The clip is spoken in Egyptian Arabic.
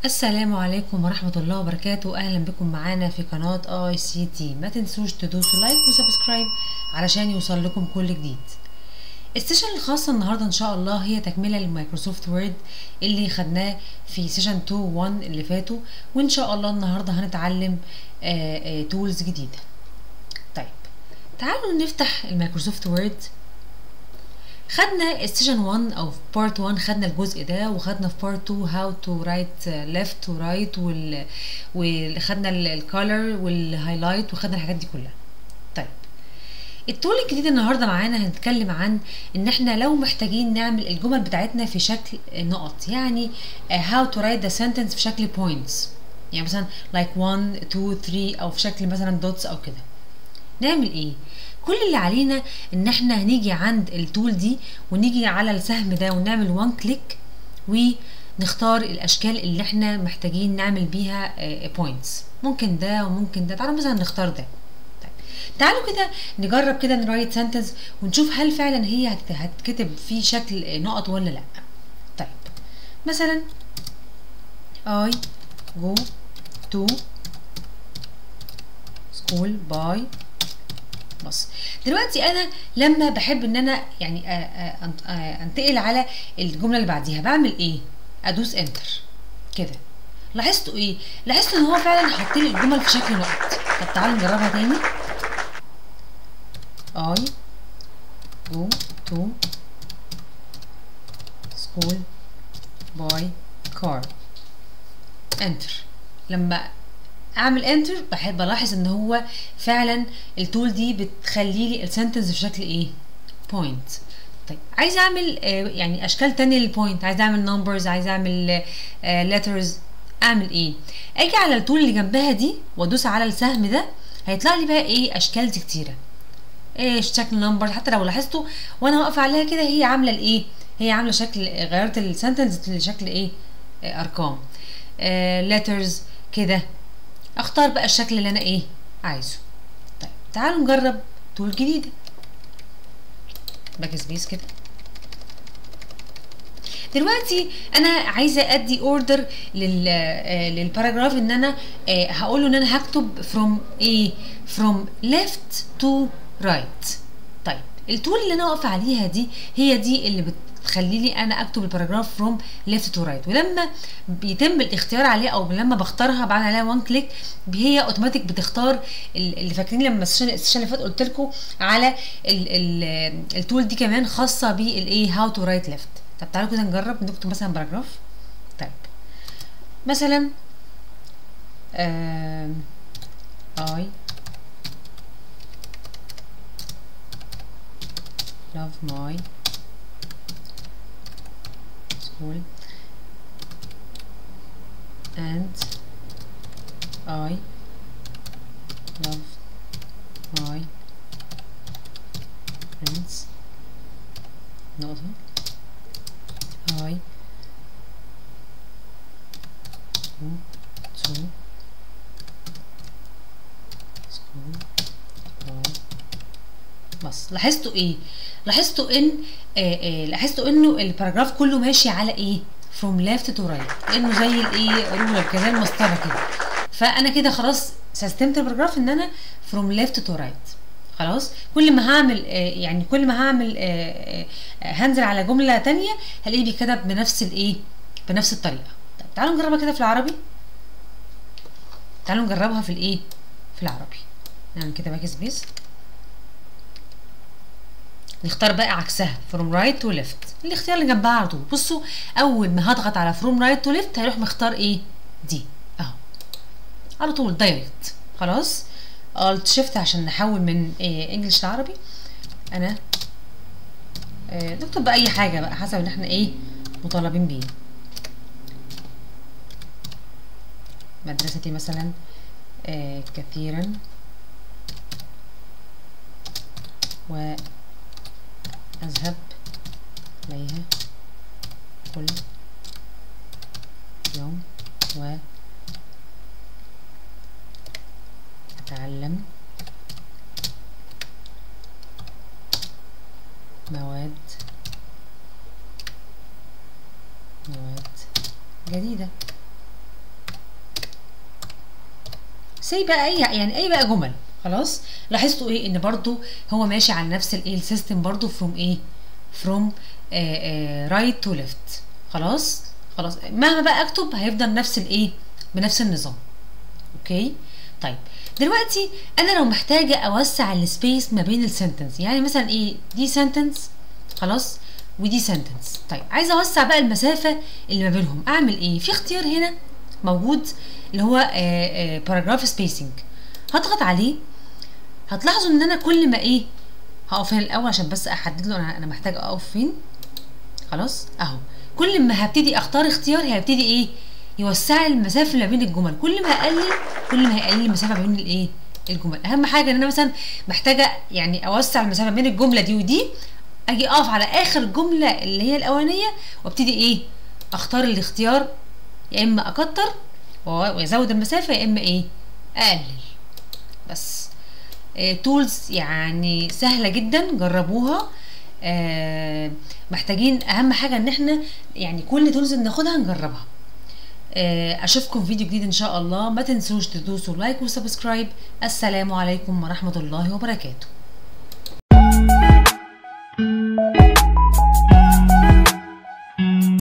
السلام عليكم ورحمة الله وبركاته أهلا بكم معانا في قناة اي سي تي ما تنسوش تدوسوا لايك وسبسكرايب علشان يوصل لكم كل جديد السيشن الخاصة النهاردة إن شاء الله هي تكملة لمايكروسوفت وورد اللي خدناه في سيشن 2 1 اللي فاتوا وإن شاء الله النهاردة هنتعلم تولز جديدة طيب تعالوا نفتح المايكروسوفت وورد خدنا السيشن 1 او في بارت 1 خدنا الجزء ده وخدنا في بارت 2 هاو تو رايت ليفت ورايت وال وخدنا الكالر والهايلايت وخدنا الحاجات دي كلها طيب التول الجديد النهارده معانا هنتكلم عن ان احنا لو محتاجين نعمل الجمل بتاعتنا في شكل نقط يعني هاو تو رايت ذا سنتنس في شكل بوينتس يعني مثلا like 1 2 3 او في شكل مثلا دوتس او كده نعمل ايه كل اللي علينا ان احنا هنيجي عند التول دي ونيجي على السهم ده ونعمل وان كليك ونختار الاشكال اللي احنا محتاجين نعمل بيها بوينتس ممكن ده وممكن ده تعالوا مثلا نختار ده طيب. تعالوا كده نجرب كده نرايت سنتنس ونشوف هل فعلا هي هتكتب في شكل نقط ولا لا طيب مثلا I go to school by بص دلوقتي انا لما بحب ان انا يعني انتقل على الجمله اللي بعديها بعمل ايه ادوس انتر كده لاحظتوا ايه لاحظتوا ان هو فعلا حط لي الجمل في شكل نقط طب تعالوا نجربها تاني I go to school by car enter لما اعمل انتر بحب الاحظ ان هو فعلا التول دي بتخلي لي السنتنس في شكل ايه بوينت طيب عايز اعمل آه يعني اشكال تانية للبوينت عايز اعمل نمبرز عايز اعمل ليترز آه اعمل ايه اجي على التول اللي جنبها دي وادوس على السهم ده هيطلع لي بقى ايه اشكال دي كتيره ايه شكل نمبر حتى لو لاحظتوا وانا واقفه عليها كده هي عامله الايه هي عامله شكل غيرت السنتنس لشكل ايه آه ارقام ليترز كده اختار بقى الشكل اللي انا ايه عايزه طيب تعالوا نجرب تول جديدة باك سبيس كده دلوقتي انا عايزه ادي اوردر لل للباراجراف ان انا هقول له ان انا هكتب from ايه from left to right طيب التول اللي انا واقفه عليها دي هي دي اللي بت تخلي لي انا اكتب الباراجراف فروم ليفت تو رايت ولما بيتم الاختيار عليه او لما بختارها بعمل عليها وان كليك هي اوتوماتيك بتختار اللي فاكرين لما السيشن اللي فات قلت لكم على ال ال التول دي كمان خاصه بالايه هاو تو رايت ليفت طب تعالوا كده نجرب نكتب مثلا باراجراف طيب مثلا I love my school and I love my friends نقطة I go to school بس لاحظتوا ايه لاحظتوا ان آه آه لاحظتوا انه الباراجراف كله ماشي على ايه from left to right لانه زي الايه رولر كده المسطره كده فانا كده خلاص سيستمت الباراجراف ان انا from left to right خلاص كل ما هعمل آه يعني كل ما هعمل آه آه هنزل على جمله تانية هلاقيه بيتكتب بنفس الايه بنفس الطريقه طيب تعالوا نجربها كده في العربي تعالوا نجربها في الايه في العربي نعمل كده باك سبيس نختار بقى عكسها from right to left الاختيار اللي جنبها على طول بصوا اول ما هضغط على from right to left هيروح مختار ايه دي اهو على طول دايركت خلاص alt shift عشان نحول من إيه انجلش لعربي انا إيه نكتب بقى اي حاجه بقى حسب اللي احنا ايه مطالبين بيه مدرستي مثلا إيه كثيرا و أذهب إليها كل يوم و أتعلم مواد مواد جديدة سي بقى اي يعني اي بقى جمل خلاص لاحظتوا ايه ان برضو هو ماشي على نفس الايه السيستم برضو فروم ايه فروم رايت تو ليفت خلاص خلاص مهما بقى اكتب هيفضل نفس الايه بنفس النظام اوكي طيب دلوقتي انا لو محتاجه اوسع السبيس ما بين السنتنس يعني مثلا ايه دي سنتنس خلاص ودي سنتنس طيب عايزه اوسع بقى المسافه اللي ما بينهم اعمل ايه في اختيار هنا موجود اللي هو باراجراف سبيسنج هضغط عليه هتلاحظوا ان انا كل ما ايه هقف هنا الاول عشان بس احدد له انا انا محتاج اقف فين خلاص اهو كل ما هبتدي اختار اختيار هيبتدي ايه يوسع لي المسافه اللي ما بين الجمل كل ما هقلل كل ما هيقلل المسافه ما بين الايه الجمل اهم حاجه ان انا مثلا محتاجه يعني اوسع المسافه بين الجمله دي ودي اجي اقف على اخر جمله اللي هي الاولانيه وابتدي ايه اختار الاختيار يا اما اكتر وازود المسافه يا اما ايه اقلل بس تولز يعني سهله جدا جربوها آه محتاجين اهم حاجه ان احنا يعني كل تولز بناخدها نجربها آه اشوفكم فيديو جديد ان شاء الله ما تنسوش تدوسوا لايك وسبسكرايب السلام عليكم ورحمه الله وبركاته